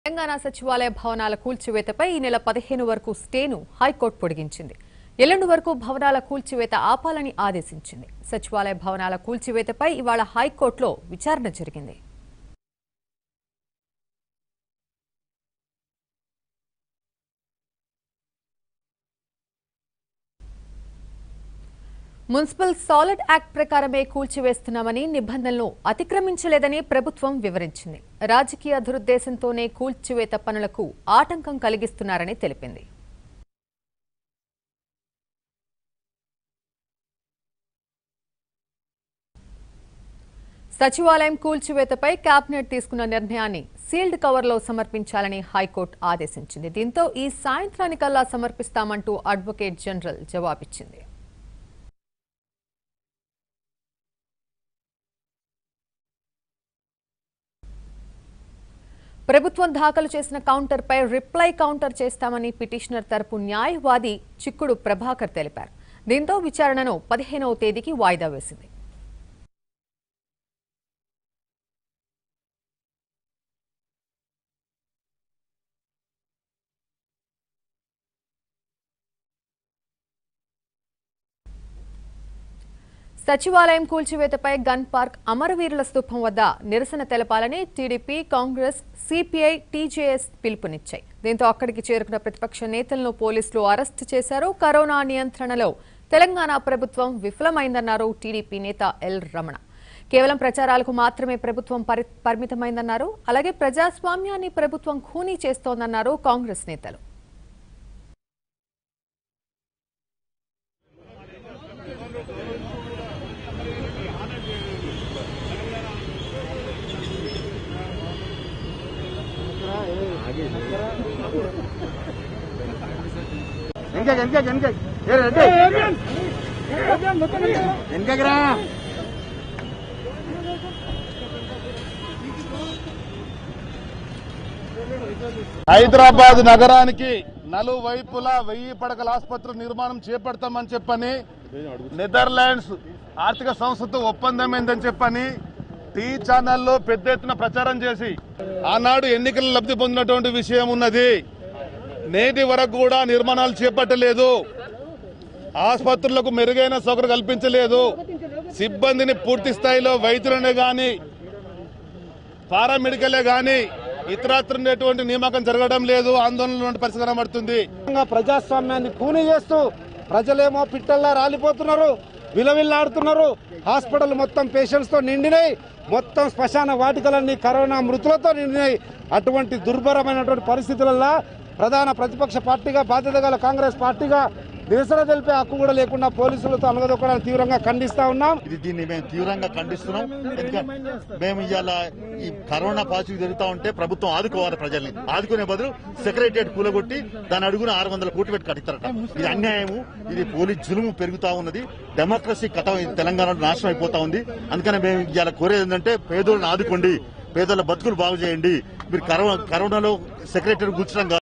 తెలంగాణ సచివాలయ భవనాల కూల్చివేతపై ఈ నెల పదిహేను వరకు స్టేను హైకోర్టు పొడిగించింది ఎల్లుండి వరకు భవనాల కూల్చివేత ఆపాలని ఆదేశించింది సచివాలయ భవనాల కూల్చివేతపై ఇవాళ హైకోర్టులో విచారణ జరిగింది మున్సిపల్ సాలిడ్ యాక్ట్ ప్రకారమే కూల్చివేస్తున్నామని నిబంధనలు అతిక్రమించలేదని ప్రభుత్వం వివరించింది రాజకీయ దురుద్దేశంతోనే కూల్చివేత పనులకు ఆటంకం కలిగిస్తున్నారని తెలిపింది సచివాలయం కూల్చివేతపై కేబినెట్ తీసుకున్న నిర్ణయాన్ని సీల్డ్ కవర్లో సమర్పించాలని హైకోర్టు ఆదేశించింది దీంతో ఈ సాయంత్రానికల్లా సమర్పిస్తామంటూ అడ్వకేట్ జనరల్ జవాబిచ్చింది ప్రభుత్వం దాఖలు చేసిన కౌంటర్పై రిప్లై కౌంటర్ చేస్తామని పిటిషనర్ తరపు న్యాయవాది చిక్కుడు ప్రభాకర్ తెలిపారు దీంతో విచారణను పదిహేనవ తేదీకి వాయిదా వేసింది సచివాలయం కూల్చివేతపై గన్ పార్క్ అమరవీరుల స్తూపం వద్ద నిరసన తెలపాలని టీడీపీ కాంగ్రెస్ సిపిఐ టీజేఎస్ పిలుపునిచ్చాయి దీంతో అక్కడికి చేరుకున్న ప్రతిపక్ష నేతలను పోలీసులు అరెస్టు చేశారు కరోనా నియంత్రణలో తెలంగాణ ప్రభుత్వం విఫలమైందన్నారు టీడీపీ నేత ఎల్ రమణ కేవలం ప్రచారాలకు మాత్రమే ప్రభుత్వం పరి- పరిమితమైందన్నారు అలాగే ప్రజాస్వామ్యాన్ని ప్రభుత్వం ఖూనీ చేస్తోందన్నారు కాంగ్రెస్ నేతలు వెనక వెనక వెనక ఏ రెడ్డి వెనకకి రా హైదరాబాద్ నగరానికి నలువైపులా వెయ్యి పడకల ఆసుపత్రి నిర్మాణం చేపడతామని చెప్పని నెదర్లాండ్స్ ఆర్థిక సంస్థతో ఒప్పందం ఏందని చెప్పని టీ ఛానల్లో పెద్ద ఎత్తున ప్రచారం చేసి ఆనాడు ఎన్నికల లబ్ధి పొందినటువంటి విషయం ఉన్నది నేటి వరకు కూడా నిర్మాణాలు చేపట్టలేదు ఆసుపత్రులకు మెరుగైన సౌకర్యం కల్పించలేదు సిబ్బందిని పూర్తి స్థాయిలో వైద్యులనే గాని పారామెడికలే గాని ఇతరత్ర ఉండేటువంటి నియామకం జరగడం లేదు ఆందోళన పరిస్థితి కనబడుతుంది ఇంకా ప్రజాస్వామ్యాన్ని కూని చేస్తూ ప్రజలేమో పిట్టల్లా రాలిపోతున్నారు విలవిల్లాడుతున్నారు హాస్పిటల్ మొత్తం పేషెంట్స్ తో నిండినాయి మొత్తం శ్మశాన వాటికలన్నీ కరోనా మృతులతో నిండినాయి అటువంటి దుర్భరమైనటువంటి పరిస్థితులలో ప్రధాన ప్రతిపక్ష పార్టీగా బాధ్యత గల కాంగ్రెస్ పార్టీగా నిరసన తెలిపే హక్కు కూడా లేకుండా పోలీసులతో అలగదొక్కడానికి తీవ్రంగా ఖండిస్తా ఉన్నాం ఇది దీన్ని మేము తీవ్రంగా ఖండిస్తున్నాం ఎందుకంటే మేము ఇవాళ ఈ కరోనా పాజిటివ్ జరుగుతా ఉంటే ప్రభుత్వం ఆదుకోవాలి ప్రజల్ని ఆదుకునే బదులు సెక్రటరియట్ కూలగొట్టి దాని అడుగున ఆరు వందల కోట్లు పెట్టి కట్టిస్తారట ఇది అన్యాయము ఇది పోలీస్ జులుము పెరుగుతా ఉన్నది డెమోక్రసీ కథ తెలంగాణలో నాశనం అయిపోతా ఉంది అందుకని మేము ఇవాళ కోరేది ఏంటంటే పేదోళ్ళని ఆదుకోండి పేదల బతుకులు బాగు చేయండి మీరు కరోనా కరోనాలో సెక్రటరీ కూర్చడం కాదు